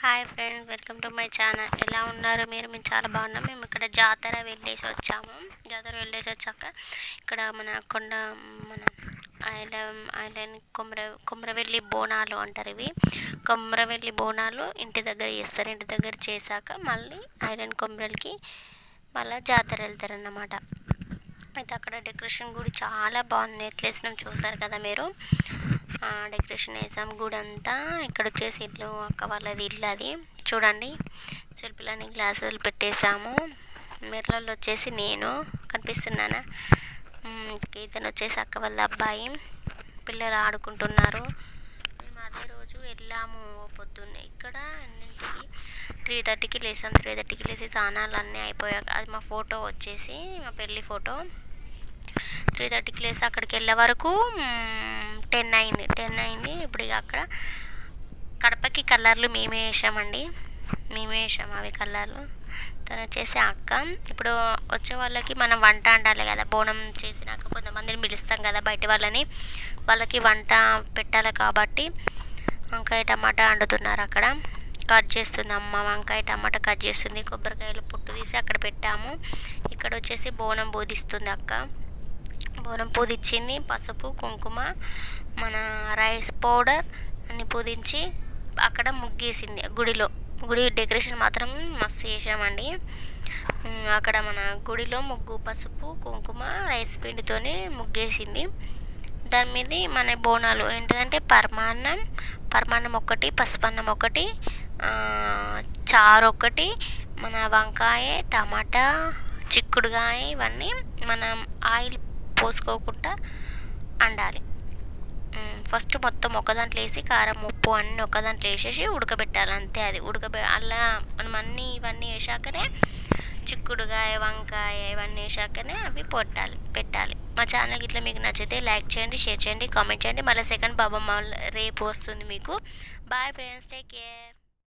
hi friends welcome to my channel ఎలా ఉన్నారు మీరు మేము చాలా బాగున్నాం మేము ఇక్కడ జాతర వెళ్ళేసి వచ్చాము జాతర వెళ్ళేసి వచ్చాక ఇక్కడ మన కొండ మన ఐలం ఐలాండ్ కొమర కొమరవెల్లి బోనాలు అంటారు ఇవి కొమరవెల్లి బోనాలు ఇంటి దగ్గర చేస్తారు ఇంటి దగ్గర చేశాక మళ్ళీ ఐలాండ్ కొమరల్కి మళ్ళీ జాతర వెళ్తారన్నమాట అయితే అక్కడ డెకరేషన్ కూడా చాలా బాగుంది ఎట్లా వేసినాం చూసారు కదా మీరు ఆ, డెకరేషన్ వేసాం గుడి అంతా ఇక్కడ వచ్చేసి ఇల్లు అక్క వాళ్ళది ఇల్లు అది చూడండి సెల్ఫీలని గ్లాసులు పెట్టేశాము మిర్రర్లో వచ్చేసి నేను కనిపిస్తున్నానా ఉమ్, ఇతను వచ్చేసి అక్క వాళ్ళ అబ్బాయి పిల్లలు ఆడుకుంటున్నారు మేము అదే రోజు వెళ్ళాము పొద్దున్నే ఇక్కడ ఎన్నింటికి త్రీ థర్టీకి లేసాం త్రీ థర్టీకి లేసి స్నానాలు అన్నీ అయిపోయాక అది మా ఫోటో వచ్చేసి మా పెళ్ళి ఫోటో త్రీ థర్టీకి లేసి అక్కడికి వెళ్ళే వరకు టెన్ అయింది టెన్ అయింది ఇప్పుడు ఇక అక్కడ కడపకి కలర్లు మేమే వేసామండి మేమే వేసాము అవి కలర్లు తను వచ్చేసి అక్క ఇప్పుడు వచ్చే వాళ్ళకి మనం వంట అండాలి కదా బోనం చేసినాక కొంతమందిని పిలుస్తాం కదా బయట వాళ్ళని వాళ్ళకి వంట పెట్టాలి కాబట్టి వంకాయ టమాటా వండుతున్నారు అక్కడ కట్ చేస్తుంది అమ్మ వంకాయ టమాటా కట్ చేస్తుంది కొబ్బరికాయలు పుట్టు తీసి అక్కడ పెట్టాము ఇక్కడ వచ్చేసి బోనం బోధిస్తుంది అక్క బోనం పూదిచ్చింది పసుపు కుంకుమ మన రైస్ పౌడర్ అన్ని పూదించి అక్కడ ముగ్గేసింది గుడిలో గుడి డెకరేషన్ మాత్రం మస్తు చేసామండి ఉమ్, అక్కడ మన గుడిలో ముగ్గు పసుపు కుంకుమ రైస్ పిండితోనే ముగ్గేసింది దాని మీద మన బోనాలు ఏంటిదంటే పరమాన్నం పరమాన్నం ఒకటి పసుపన్నం ఒకటి ఆ, చారు ఒకటి మన వంకాయ టమాటా చిక్కుడుగాయ ఇవన్నీ మనం ఆయిల్ పోసుకోకుండా వండాలి ఉమ్, ఫస్ట్ మొత్తం ఒక దాంట్లో వేసి కారం ఉప్పు అన్నీ ఒక దాంట్లో వేసేసి ఉడకబెట్టాలి అంతే అది ఉడకబె అలా మనం అన్నీ ఇవన్నీ వేసాకనే చిక్కుడుగాయ వంకాయ ఇవన్నీ వేసాకనే అవి పొట్టాలి పెట్టాలి మా ఛానల్కి ఇట్లా మీకు నచ్చితే లైక్ చేయండి షేర్ చేయండి కామెంట్ చేయండి మళ్ళీ సెకండ్ బాబమ్మ రేపు వస్తుంది మీకు బాయ్ ఫ్రెండ్స్ టేక్ కేర్